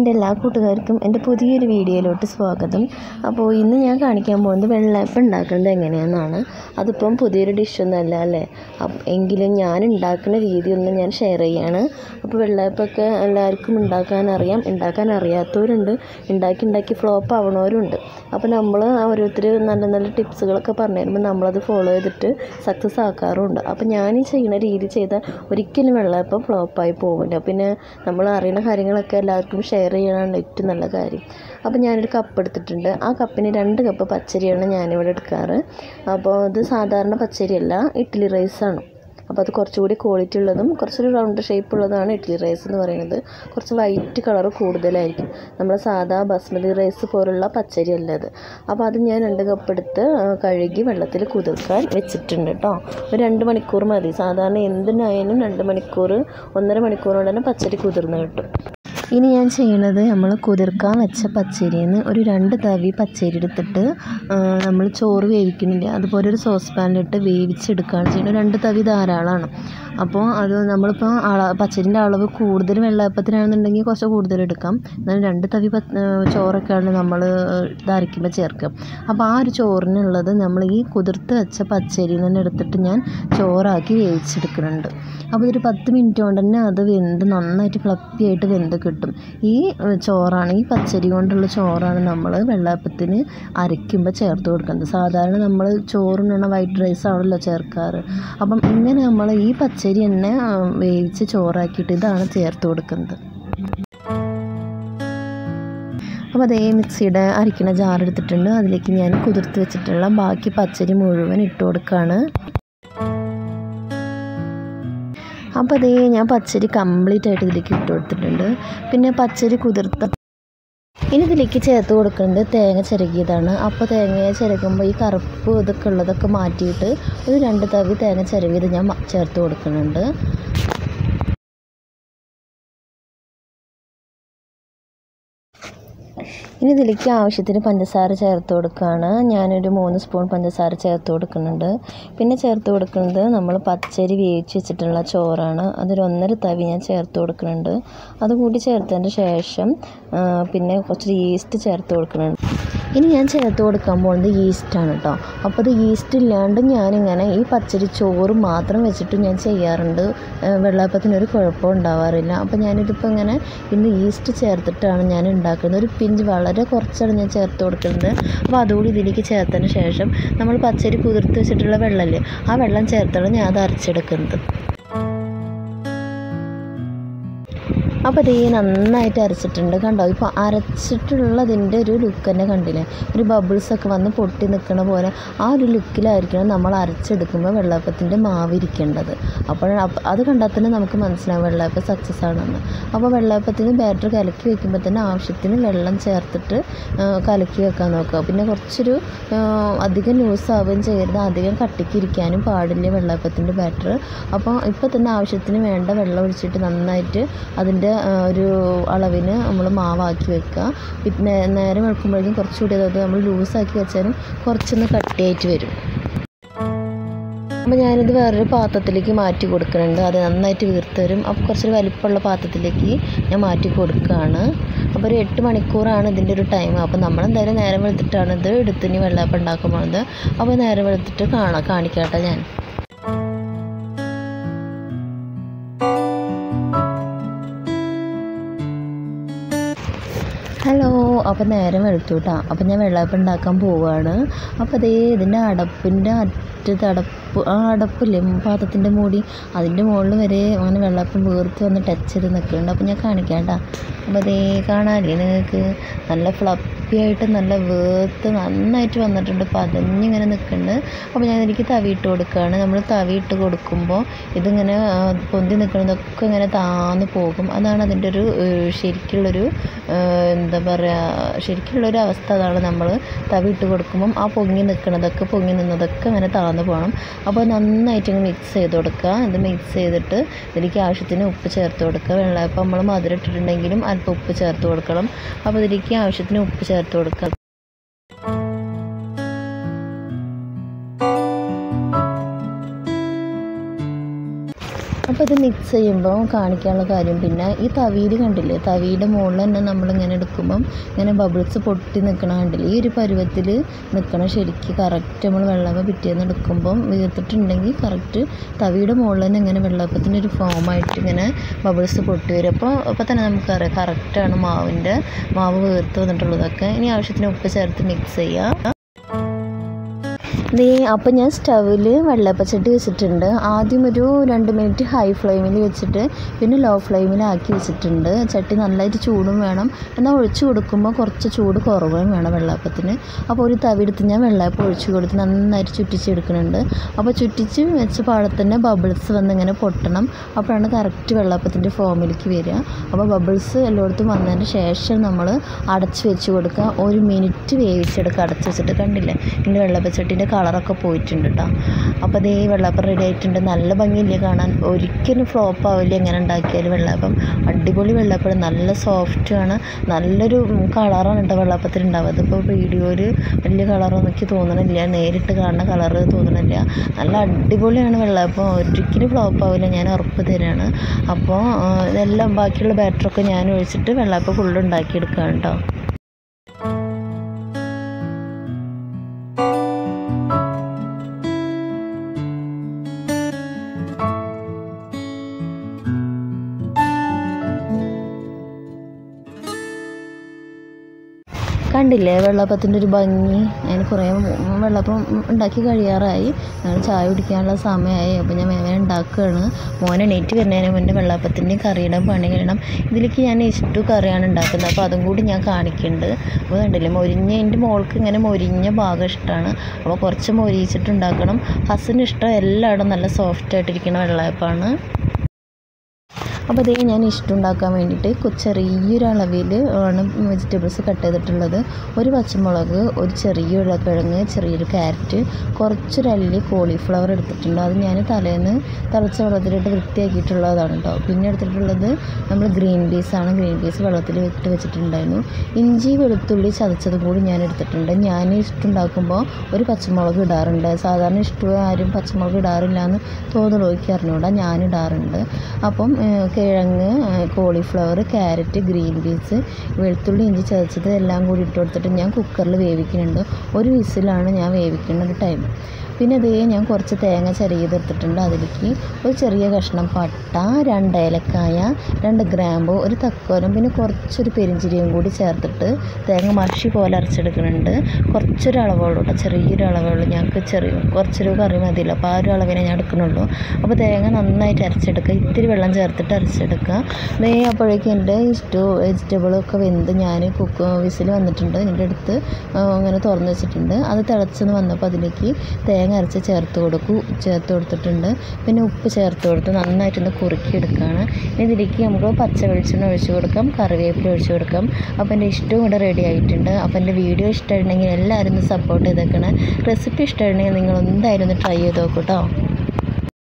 എൻ്റെ എല്ലാ കൂട്ടുകാർക്കും എൻ്റെ പുതിയൊരു വീഡിയോയിലോട്ട് സ്വാഗതം അപ്പോൾ ഇന്ന് ഞാൻ കാണിക്കാൻ പോകുന്നത് വെള്ളയപ്പം ഉണ്ടാക്കുന്നത് എങ്ങനെയാണെന്നാണ് അതിപ്പം പുതിയൊരു ഡിഷൊന്നുമല്ല അല്ലേ അപ്പ് എങ്കിലും ഞാൻ ഉണ്ടാക്കുന്ന രീതി ഒന്ന് ഞാൻ ഷെയർ ചെയ്യാണ് അപ്പോൾ വെള്ളയപ്പമൊക്കെ എല്ലാവർക്കും ഉണ്ടാക്കാൻ അറിയാം ഉണ്ടാക്കാൻ അറിയാത്തവരുണ്ട് ഉണ്ടാക്കി ഉണ്ടാക്കി ഫ്ലോപ്പ് ആവണവരുണ്ട് അപ്പോൾ നമ്മൾ ഓരോരുത്തർ നല്ല നല്ല ടിപ്സുകളൊക്കെ പറഞ്ഞു തരുമ്പോൾ നമ്മളത് ഫോളോ ചെയ്തിട്ട് സക്സസ് ആക്കാറുമുണ്ട് അപ്പോൾ ഞാൻ ഈ ചെയ്യുന്ന രീതി ചെയ്താൽ ഒരിക്കലും വെള്ളയപ്പം ഫ്ലോപ്പായി പോകില്ല പിന്നെ നമ്മൾ അറിയുന്ന കാര്യങ്ങളൊക്കെ എല്ലാവർക്കും ഷെയർ ചെയ്യണതാണ് ഏറ്റവും നല്ല കാര്യം അപ്പോൾ ഞാനൊരു കപ്പ് എടുത്തിട്ടുണ്ട് ആ കപ്പിന് രണ്ട് കപ്പ് പച്ചരിയാണ് ഞാനിവിടെ എടുക്കാറ് അപ്പോൾ ഇത് സാധാരണ പച്ചരിയല്ല ഇഡ്ഡലി റൈസാണ് അപ്പോൾ അത് കുറച്ചുകൂടി ക്വാളിറ്റി ഉള്ളതും കുറച്ചൊരു റൗണ്ട് ഷേപ്പ് ഉള്ളതാണ് ഇഡ്ഡലി റൈസ് എന്ന് പറയുന്നത് കുറച്ച് വൈറ്റ് കളർ കൂടുതലായിരിക്കും നമ്മൾ സാധാ ബസ്മതി റൈസ് പോലുള്ള പച്ചരി അല്ല അത് അപ്പോൾ അത് ഞാൻ രണ്ട് കപ്പ് എടുത്ത് ആ, കഴുകി വെള്ളത്തിൽ കുതിർക്കാൻ വെച്ചിട്ടുണ്ട് കേട്ടോ ഒരു രണ്ട് മണിക്കൂർ മതി സാധാരണ എന്തിനായാലും രണ്ട് മണിക്കൂർ ഒന്നര മണിക്കൂർ കൊണ്ട് തന്നെ പച്ചരി കുതിർന്ന് കിട്ടും ഇനി ഞാൻ ചെയ്യണത് നമ്മൾ കുതിർക്കാൻ വെച്ച പച്ചരിയിൽ നിന്ന് ഒരു രണ്ട് തവി പച്ചരി എടുത്തിട്ട് നമ്മൾ ചോറ് വേവിക്കുന്നില്ല അതുപോലെ ഒരു സോസ് പാനിലിട്ട് വേവിച്ചെടുക്കുകയാണ് ചെയ്യുന്നത് രണ്ട് തവി ധാരാളമാണ് അപ്പോൾ അത് നമ്മളിപ്പോൾ അള പച്ചരിൻ്റെ അളവ് കൂടുതൽ വെള്ളയപ്പത്തിനാണെന്നുണ്ടെങ്കിൽ കുറച്ച് കൂടുതൽ എടുക്കാം എന്നാലും രണ്ട് തവി പ ചോറൊക്കെയാണ് നമ്മൾ ഇതരയ്ക്കുമ്പോൾ ചേർക്കുക അപ്പോൾ ആ ഒരു ചോറിനുള്ളത് നമ്മൾ ഈ കുതിർത്ത് വെച്ച പച്ചരിയിൽ നിന്ന് എടുത്തിട്ട് ഞാൻ ചോറാക്കി വേവിച്ചെടുക്കുന്നുണ്ട് അപ്പോൾ ഇതൊരു പത്ത് മിനിറ്റ് കൊണ്ട് തന്നെ അത് വെന്ത് നന്നായിട്ട് ഫ്ലപ്പി ആയിട്ട് വെന്ത് കിട്ടും ഈ ഏഹ്, ചോറാണ് ഈ പച്ചരി കൊണ്ടുള്ള ചോറാണ് നമ്മൾ വെള്ളയപ്പത്തിന് അരയ്ക്കുമ്പോൾ ചേർത്ത് കൊടുക്കുന്നത് സാധാരണ നമ്മൾ ചോറിനുള്ള വൈറ്റ് റൈസ് ആണല്ലോ ചേർക്കാറ് അപ്പം ഇങ്ങനെ നമ്മൾ ഈ പച്ചരി തന്നെ ആ, വേവിച്ച് ചോറാക്കിയിട്ട് ഇതാണ് ചേർത്ത് കൊടുക്കുന്നത് അപ്പോൾ അതേ മിക്സിയുടെ അരിക്കണ ജാർ എടുത്തിട്ടുണ്ട് അതിലേക്ക് ഞാൻ കുതിർത്ത് വെച്ചിട്ടുള്ള ബാക്കി പച്ചരി മുഴുവൻ ഇട്ട് കൊടുക്കുകയാണ് അപ്പോൾ അതേ ഞാൻ പച്ചരി കംപ്ലീറ്റ് ആയിട്ട് ഇതിലേക്ക് ഇട്ട് കൊടുത്തിട്ടുണ്ട് പിന്നെ പച്ചരി കുതിർത്ത ഇനി ഇതിലേക്ക് ചേർത്ത് കൊടുക്കുന്നത് തേങ്ങ ചിരകിയതാണ് അപ്പോൾ തേങ്ങ ചിരകുമ്പോൾ ഈ കറുപ്പ് ഇതൊക്കെ ഉള്ളതൊക്കെ മാറ്റിയിട്ട് ഒരു രണ്ട് തവി തേങ്ങ ചിരകിയത് ഞാൻ മ- ചേർത്ത് കൊടുക്കുന്നുണ്ട് ഇനി ഇതിലേക്ക് ആവശ്യത്തിന് പഞ്ചസാര ചേർത്ത് കൊടുക്കുകയാണ് ഞാനൊരു മൂന്ന് സ്പൂൺ പഞ്ചസാര ചേർത്ത് കൊടുക്കുന്നുണ്ട് പിന്നെ ചേർത്ത് കൊടുക്കുന്നത് നമ്മൾ പച്ചരി വേവിച്ച് വെച്ചിട്ടുള്ള ചോറാണ് അതൊരു ഒന്നര തവി ഞാൻ ചേർത്ത് കൊടുക്കുന്നുണ്ട് അതുകൂടി ചേർത്തതിന് ശേഷം ആ, പിന്നെ കുറച്ച് ഈസ്റ്റ് ചേർത്ത് കൊടുക്കുന്നുണ്ട് ഇനി ഞാൻ ചേർത്ത് കൊടുക്കാൻ പോകുന്നത് ഈസ്റ്റാണ് കേട്ടോ അപ്പോൾ ഇത് ഈസ്റ്റ് ഇല്ലാണ്ട് ഞാനിങ്ങനെ ഈ പച്ചരി ചോറ് മാത്രം വെച്ചിട്ട് ഞാൻ ചെയ്യാറുണ്ട് ഏഹ് വെള്ളയപ്പത്തിനൊരു കുഴപ്പം ഉണ്ടാവാറില്ല അപ്പോൾ ഞാനിതിപ്പോൾ ഇങ്ങനെ ഇന്ന് ഈസ്റ്റ് ചേർത്തിട്ടാണ് ഞാൻ ഉണ്ടാക്കുന്നത് ഒരു പിഞ്ച് വളരെ കുറച്ചാണ് ഞാൻ ചേർത്ത് കൊടുക്കുന്നത് അപ്പോൾ അതുകൂടി ഇതിലേക്ക് ചേർത്തതിന് ശേഷം നമ്മൾ പച്ചരി കുതിർത്ത് വെച്ചിട്ടുള്ള വെള്ളമില്ലേ ആ വെള്ളം ചേർത്താണ് ഞാൻ അത് അരച്ചെടുക്കുന്നത് അപ്പോൾ ഇത് നന്നായിട്ട് അരച്ചിട്ടുണ്ട് കണ്ടോ ഇപ്പോൾ അരച്ചിട്ടുള്ളതിൻ്റെ ഒരു ലുക്ക് തന്നെ കണ്ടില്ലേ ഒരു ബബിൾസ് ഒക്കെ വന്ന് പൊട്ടി നിൽക്കണ പോലെ ആ ഒരു ലുക്കിലായിരിക്കണം നമ്മൾ അരച്ചെടുക്കുമ്പോൾ വെള്ളയപ്പത്തിൻ്റെ മാവ് ഇരിക്കേണ്ടത് അപ്പോൾ അപ്പ- അത് കണ്ടാൽ തന്നെ നമുക്ക് മനസ്സിലാവും വെള്ളയപ്പം സക്സസ് ആണെന്ന് അപ്പോൾ വെള്ളയപ്പത്തിന് ബാറ്റർ കലക്കി വെക്കുമ്പോൾ തന്നെ ആവശ്യത്തിന് വെള്ളം ചേർത്തിട്ട് ആ, കലക്കി വെക്കാൻ നോക്കുക പിന്നെ കുറച്ചൊരു ആ, അധികം ലൂസ് ആവുകയും ചെയ്യരുത് അധികം കട്ടിക്ക് ഇരിക്കാനും പാടില്ല വെള്ളയപ്പത്തിൻ്റെ ബാറ്റർ അപ്പോൾ ഇപ്പോൾ തന്നെ ആവശ്യത്തിന് വേണ്ട വെള്ളം ഒഴിച്ചിട്ട് നന്നായിട്ട് അതിൻ്റെ ആ, ഒരു അളവിന് നമ്മൾ മാവാക്കി വെക്കുക പിന്നെ നേരെ വെക്കുമ്പോഴേക്കും കുറച്ചുകൂടി അതായത് നമ്മൾ ലൂസാക്കി വെച്ചാലും കുറച്ചൊന്ന് കട്ടിയായിട്ട് വരും അപ്പോൾ ഞാനിത് വേറൊരു പാത്രത്തിലേക്ക് മാറ്റി കൊടുക്കുന്നുണ്ട് അത് നന്നായിട്ട് വീർത്ത് വരും അപ്പോൾ കുറച്ചൊരു വലിപ്പമുള്ള പാത്രത്തിലേക്ക് ഞാൻ മാറ്റി കൊടുക്കുകയാണ് അപ്പോൾ ഒരു എട്ട് മണിക്കൂറാണ് ഇതിൻ്റെ ഒരു ടൈം അപ്പോൾ നമ്മളെന്തായാലും നേരം വെളുത്തിട്ടാണ് ഇത് എടുത്തിന് വെള്ളയപ്പം ഉണ്ടാക്കാൻ പോണത് അപ്പോൾ നേരം വെളുത്തിട്ട് കാണാം കാണിക്കാട്ടെ ഞാൻ ഹലോ അപ്പോൾ നേരം വെളുത്തു കേട്ടോ അപ്പോൾ ഞാൻ വെള്ളയപ്പം ഉണ്ടാക്കാൻ പോവുകയാണ് അപ്പോൾ അതേ ഇതിൻ്റെ അടപ്പിൻ്റെ അറ്റത്ത് അടപ്പ് ആ അടപ്പില്ലേ പാത്രത്തിൻ്റെ മൂടി അതിൻ്റെ മുകളിൽ വരെ അങ്ങനെ വെള്ളയപ്പം വീർത്ത് വന്ന് ടച്ച് ചെയ്ത് നിൽക്കുന്നുണ്ട് അപ്പോൾ ഞാൻ കാണിക്കാം കേട്ടോ അപ്പോൾ അതേ കാണാനില്ലേ നിങ്ങൾക്ക് നല്ല ഫ്ലപ്പി ആയിട്ട് നല്ല വീർത്ത് നന്നായിട്ട് വന്നിട്ടുണ്ട് പതഞ്ഞിങ്ങനെ നിൽക്കുന്നുണ്ട് അപ്പോൾ ഞാൻ എനിക്ക് തവി ഇട്ട് കൊടുക്കുകയാണ് നമ്മൾ തവി ഇട്ട് കൊടുക്കുമ്പോൾ ഇതിങ്ങനെ ആ, പൊന്തി നിൽക്കുന്നതൊക്കെ ഇങ്ങനെ താന്ന് പോകും അതാണ് അതിൻ്റെ ഒരു ഏഹ്, ശരിക്കുള്ളൊരു ഏഹ്, എന്താ പറയുക ശരിക്കുള്ളൊരു അവസ്ഥ അതാണ് നമ്മൾ തവി ഇട്ട് കൊടുക്കുമ്പം ആ പൊങ്ങി നിൽക്കുന്നതൊക്കെ പൊങ്ങി നിന്നതൊക്കെ അങ്ങനെ താന്ന് പോകണം അപ്പോൾ നന്നായിട്ട് ഇങ്ങനെ മിക്സ് ചെയ്ത് കൊടുക്കുക ഇത് മിക്സ് ചെയ്തിട്ട് ഇതിലേക്ക് ആവശ്യത്തിന് ഉപ്പ് ചേർത്ത് കൊടുക്കുക വെള്ളയപ്പം നമ്മൾ മധുരം ഇട്ടിട്ടുണ്ടെങ്കിലും അല്പം ഉപ്പ് ചേർത്ത് കൊടുക്കണം അപ്പോൾ ഇതിലേക്ക് ആവശ്യത്തിന് ഉപ്പ് ചേർത്ത് കൊടുക്കുക അപ്പോൾ ഇത് മിക്സ് ചെയ്യുമ്പോൾ കാണിക്കാനുള്ള കാര്യം പിന്നെ ഈ തവിയിൽ കണ്ടില്ലേ തവിയുടെ മുകളിൽ തന്നെ നമ്മളിങ്ങനെ എടുക്കുമ്പം ഇങ്ങനെ ബബിൾസ് പൊട്ടി നിൽക്കണ കണ്ടില്ലേ ഈ ഒരു പരുവത്തിൽ നിൽക്കണം ശരിക്ക് കറക്റ്റ് നമ്മൾ വെള്ളയപ്പം പിറ്റേന്ന് എടുക്കുമ്പം വീർത്തിട്ടുണ്ടെങ്കിൽ കറക്റ്റ് തവിയുടെ മുകളിൽ തന്നെ ഇങ്ങനെ വെള്ളയപ്പത്തിൻ്റെ ഒരു ഫോമായിട്ട് ഇങ്ങനെ ബബിൾസ് പൊട്ടി വരും അപ്പോൾ അപ്പോൾ തന്നെ നമുക്കറിയാം കറക്റ്റാണ് മാവിൻ്റെ മാവ് വീർത്ത് വന്നിട്ടുള്ളതൊക്കെ ഇനി ആവശ്യത്തിന് ഉപ്പ് ചേർത്ത് മിക്സ് ചെയ്യുക ദേ അപ്പം ഞാൻ സ്റ്റവിൽ വെള്ളയപ്പച്ചട്ടി വെച്ചിട്ടുണ്ട് ആദ്യം ഒരു രണ്ട് മിനിറ്റ് ഹൈ ഫ്ലെയിമിൽ വെച്ചിട്ട് പിന്നെ ലോ ഫ്ലെയിമിലാക്കി വെച്ചിട്ടുണ്ട് ചട്ടി നല്ലതായിട്ട് ചൂടും വേണം എന്നാൽ ഒഴിച്ച് കൊടുക്കുമ്പോൾ കുറച്ച് ചൂട് കുറവും വേണം വെള്ളയപ്പത്തിന് അപ്പോൾ ഒരു തവി എടുത്ത് ഞാൻ വെള്ളയപ്പം ഒഴിച്ച് കൊടുത്ത് നന്നായിട്ട് ചുറ്റിച്ചെടുക്കുന്നുണ്ട് അപ്പോൾ ചുറ്റിച്ച് വെച്ച പാടെ തന്നെ ബബിൾസ് വന്ന് ഇങ്ങനെ പൊട്ടണം അപ്പോഴാണ് കറക്റ്റ് വെള്ളയപ്പത്തിൻ്റെ ഫോമിലേക്ക് വരിക അപ്പോൾ ബബിൾസ് എല്ലായിടത്തും വന്നതിന് ശേഷം നമ്മൾ അടച്ച് വെച്ച് കൊടുക്കുക ഒരു മിനിറ്റ് വേവിച്ചെടുക്കുക അടച്ച് വെച്ചിട്ട് കണ്ടില്ലേ ഇതിൻ്റെ വെള്ളപ്പച്ചട്ടീൻ്റെ കളറൊക്കെ പോയിട്ടുണ്ട് കേട്ടോ അപ്പോൾ അതേ വെള്ളപ്പം റെഡി ആയിട്ടുണ്ട് നല്ല ഭംഗിയില്ലേ കാണാൻ ഒരിക്കലും ഫ്ലോപ്പ് ആവില്ല എങ്ങനെ ഉണ്ടാക്കിയാലും വെള്ളപ്പം അടിപൊളി വെള്ളപ്പം നല്ല സോഫ്റ്റാണ് നല്ലൊരു കളറാണ് കേട്ടോ വെള്ളപ്പത്തിൽ ഉണ്ടാവുക അതിപ്പോൾ വീഡിയോയിൽ വലിയ കളറൊന്നും എനിക്ക് തോന്നണില്ല നേരിട്ട് കാണുന്ന കളറ് തോന്നണില്ല നല്ല അടിപൊളിയാണ് വെള്ളപ്പം ഒരിക്കലും ഫ്ലോപ്പ് ആവില്ല ഞാൻ ഉറപ്പ് തരാണ് അപ്പോൾ ആ, ഇതെല്ലാം ബാക്കിയുള്ള ബാറ്ററൊക്കെ ഞാൻ ഒഴിച്ചിട്ട് വെള്ളപ്പം ഫുള്ള് ഉണ്ടാക്കിയെടുക്കുകയാണ് കേട്ടോ കണ്ടില്ലേ വെള്ളപ്പത്തിൻ്റെ ഒരു ഭംഗി അതിന് കുറേ വെള്ളപ്പം ഉണ്ടാക്കി കഴിയാറായി ഞങ്ങൾ ചായ കുടിക്കാനുള്ള സമയമായി അപ്പോൾ ഞാൻ വേഗം ഉണ്ടാക്കുകയാണ് മോൻ എണീറ്റ് വരുന്നതിന് മുന്നേ വെള്ളപ്പത്തിൻ്റെയും കറിയുടെ പണി കഴിയണം ഇതിലേക്ക് ഞാൻ ഇഷ്ടു കറിയാണ് ഉണ്ടാക്കുന്നത് അപ്പോൾ അതും കൂടി ഞാൻ കാണിക്കുന്നുണ്ട് അപ്പോൾ കണ്ടില്ലേ മൊരിഞ്ഞ എൻ്റെ മോൾക്ക് ഇങ്ങനെ മൊരിഞ്ഞ ഭാഗം ഇഷ്ടമാണ് അപ്പോൾ കുറച്ച് മൊരിയിച്ചിട്ട് ഉണ്ടാക്കണം ഹസ്സിന് ഇഷ്ടം എല്ലായിടും നല്ല സോഫ്റ്റ് ആയിട്ടിരിക്കുന്ന വെള്ളയപ്പമാണ് അപ്പോൾ അതേ ഞാൻ ഇഷ്ടം ഉണ്ടാക്കാൻ വേണ്ടിയിട്ട് കൊ- ചെറിയൊരു അളവിൽ ആണ് വെജിറ്റബിൾസ് കട്ട് ചെയ്തിട്ടുള്ളത് ഒരു പച്ചമുളക് ഒരു ചെറിയ ഉരുളക്കിഴങ്ങ് ചെറിയൊരു ക്യാരറ്റ് കുറച്ചൊരു അല്ലി കോളിഫ്ലവർ എടുത്തിട്ടുണ്ട് അത് ഞാൻ തലേന്ന് തിളച്ച വെള്ളത്തിലിട്ട് വൃത്തിയാക്കിയിട്ടുള്ളതാണ് കേട്ടോ പിന്നെ എടുത്തിട്ടുള്ളത് നമ്മൾ ഗ്രീൻ പീസാണ് ഗ്രീൻ പീസ് വെള്ളത്തിൽ ഇട്ട് വെച്ചിട്ടുണ്ടായിരുന്നു ഇഞ്ചി വെളുത്തുള്ളി ചതച്ചതും കൂടി ഞാൻ എടുത്തിട്ടുണ്ട് ഞാൻ ഇഷ്ടമുണ്ടാക്കുമ്പോൾ ഒരു പച്ചമുളക് ഇടാറുണ്ട് സാധാരണ ഇഷ്ടം ആരും പച്ചമുളക് ഇടാറില്ല എന്ന് തോന്നുന്നു എനിക്ക് അറിഞ്ഞൂടാ ഞാൻ ഇടാറുണ്ട് അപ്പം ഏഹ്, കിഴങ്ങ് കോളിഫ്ലവർ ക്യാരറ്റ് ഗ്രീൻ പീസ് വെളുത്തുള്ളി ഇഞ്ചി ചതച്ചത് എല്ലാം കൂടി ഇട്ട് കൊടുത്തിട്ട് ഞാൻ കുക്കറിൽ വേവിക്കുന്നുണ്ട് ഒരു വിസിലാണ് ഞാൻ വേവിക്കുന്ന ഒരു ടൈം പിന്നെ അതേ ഞാൻ കുറച്ച് തേങ്ങ ചിരകിയെടുത്തിട്ടുണ്ട് അതിലേക്ക് ഒരു ചെറിയ കഷ്ണം പട്ട രണ്ട് ഏലക്കായ രണ്ട് ഗ്രാമ്പു ഒരു തക്കോലം പിന്നെ കുറച്ചൊരു പെരിഞ്ചീരകം കൂടി ചേർത്തിട്ട് തേങ്ങ മഷി പോലെ അരച്ചെടുക്കുന്നുണ്ട് കുറച്ചൊരു അളവുള്ളൂ കേട്ടോ ചെറിയൊരു അളവുള്ളൂ ഞങ്ങൾക്ക് ചെറിയ കുറച്ചൊരു കറി മതിയല്ലോ അപ്പോൾ ആ ഒരു അളവിനെ ഞാൻ എടുക്കുന്നുള്ളൂ അപ്പോൾ തേങ്ങ നന്നായിട്ട് അരച്ചെടുക്കുക ഇത്തിരി വെള്ളം ചേർത്തിട്ട് അരച്ചെടുക്കുക ദേ അപ്പോഴേക്കും എൻ്റെ ഇഷ്ടു വെജിറ്റബിളൊക്കെ വെന്ത് ഞാൻ കുക്ക് വിസിൽ വന്നിട്ടുണ്ട് എൻ്റെ അടുത്ത് ആ, അങ്ങനെ തുറന്ന് വെച്ചിട്ടുണ്ട് അത് തിളച്ചെന്ന് വന്നപ്പോൾ അതിലേക്ക് തേങ്ങ അരച്ച് ചേർത്ത് കൊടുക്കൂ ചേർത്ത് കൊടുത്തിട്ടുണ്ട് പിന്നെ ഉപ്പ് ചേർത്ത് കൊടുത്ത് നന്നായിട്ടൊന്ന് കുറുക്കി എടുക്കുകയാണ് ഇനി ഇതിലേക്ക് നമുക്ക് പച്ച വെളിച്ചെണ്ണ ഒഴിച്ച് കൊടുക്കാം കറിവേപ്പില ഒഴിച്ച് കൊടുക്കാം അപ്പോൾ എൻ്റെ ഇഷ്ടവും ഇവിടെ റെഡി ആയിട്ടുണ്ട് അപ്പോൾ എൻ്റെ വീഡിയോ ഇഷ്ടമായിട്ടുണ്ടെങ്കിൽ എല്ലാവരും ഒന്ന് സപ്പോർട്ട് ചെയ്തേക്കണേ റെസിപ്പി ഇഷ്ടമായിട്ടുണ്ടെങ്കിൽ നിങ്ങൾ എന്തായാലും ഒന്ന് ട്രൈ ചെയ്ത് നോക്കൂ കേട്ടോ